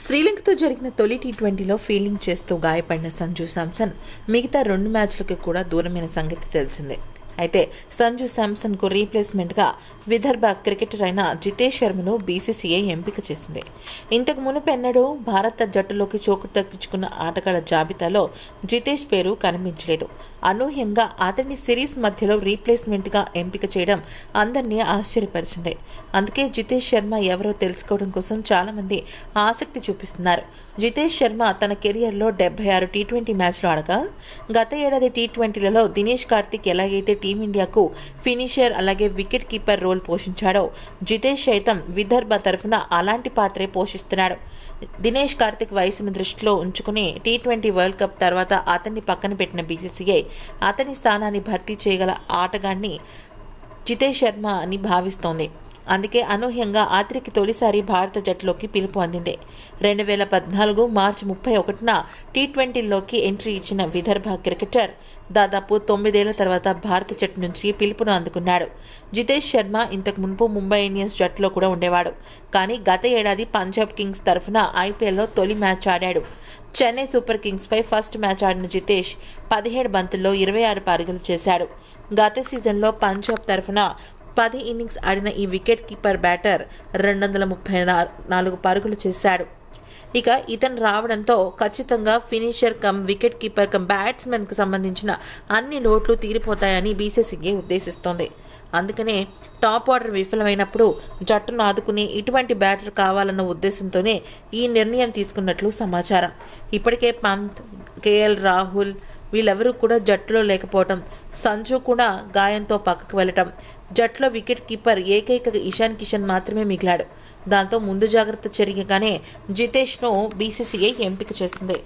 శ్రీలంకతో జరిగిన తొలి టీ ట్వంటీలో ఫీల్డింగ్ చేస్తూ గాయపడిన సంజు శాంసన్ మిగతా రెండు మ్యాచ్లకు కూడా దూరమైన సంగతి తెలిసిందే అయితే సంజు శాంసన్ కు రీప్లేస్మెంట్ గా విదర్భ క్రికెటర్ అయిన జితేష్ శర్మను బీసీసీఐ ఎంపిక చేసింది ఇంతకు మునుపెన్నడూ భారత జట్టులోకి చోటు దక్కించుకున్న ఆటగాళ్ల జాబితాలో జితేష్ పేరు కనిపించలేదు అనూహ్యంగా అతన్ని సిరీస్ మధ్యలో రీప్లేస్మెంట్ గా ఎంపిక చేయడం అందరినీ ఆశ్చర్యపరిచింది అందుకే జితేష్ శర్మ ఎవరో తెలుసుకోవడం కోసం చాలా మంది ఆసక్తి చూపిస్తున్నారు జితేష్ శర్మ తన కెరియర్లో డెబ్బై ఆరు టీ ట్వంటీ మ్యాచ్లు ఆడగా గత ఏడాది టీ ట్వంటీలలో దినేష్ కార్తిక్ ఎలాగైతే టీమిండియాకు ఫినిషర్ అలాగే వికెట్ కీపర్ రోల్ పోషించాడో జితేష్ సైతం విదర్భ తరఫున అలాంటి పాత్రే పోషిస్తున్నాడు దినేష్ కార్తిక్ వయసును దృష్టిలో ఉంచుకుని టీ ట్వంటీ వరల్డ్ కప్ తర్వాత అతన్ని పక్కన పెట్టిన బీసీసీఐ అతని స్థానాన్ని భర్తీ చేయగల ఆటగాన్ని జితేష్ శర్మ అని భావిస్తోంది అందుకే అనూహ్యంగా ఆత్రికి తొలిసారి భారత జట్టులోకి పిలుపు అందింది రెండు వేల పద్నాలుగు మార్చి ముప్పై ఒకటిన టీ ట్వంటీలోకి ఎంట్రీ ఇచ్చిన విదర్భ క్రికెటర్ దాదాపు తొమ్మిదేళ్ల తర్వాత భారత జట్టు నుంచి పిలుపును అందుకున్నాడు జితేష్ శర్మ ఇంతకు మునుపు ముంబై ఇండియన్స్ జట్టులో కూడా ఉండేవాడు కానీ గత ఏడాది పంజాబ్ కింగ్స్ తరఫున ఐపీఎల్లో తొలి మ్యాచ్ ఆడాడు చెన్నై సూపర్ కింగ్స్పై ఫస్ట్ మ్యాచ్ ఆడిన జితేష్ పదిహేడు బంతుల్లో ఇరవై ఆరు పరుగులు చేశాడు గత సీజన్లో పంజాబ్ తరఫున పది ఇన్నింగ్స్ ఆడిన ఈ వికెట్ కీపర్ బ్యాటర్ రెండు వందల ముప్పై నాలుగు పరుగులు చేశాడు ఇక ఇతను రావడంతో ఖచ్చితంగా finisher come wicket keeper come బ్యాట్స్మెన్కు సంబంధించిన అన్ని లోట్లు తీరిపోతాయని బీసీసీఐ ఉద్దేశిస్తోంది అందుకనే టాప్ ఆర్డర్ విఫలమైనప్పుడు జట్టును ఆదుకునే ఇటువంటి బ్యాటర్ కావాలన్న ఉద్దేశంతోనే ఈ నిర్ణయం తీసుకున్నట్లు సమాచారం ఇప్పటికే పంత్ కేఎల్ రాహుల్ వీళ్ళెవరూ కూడా జట్టులో లేకపోవటం సంజు కూడా గాయంతో పక్కకు వెళ్ళటం జట్టులో వికెట్ కీపర్ ఏకైక ఇషాన్ కిషన్ మాత్రమే మిగిలాడు దాంతో ముందు జాగ్రత్త చర్యగానే జితేష్ను బీసీసీఐ ఎంపిక చేసింది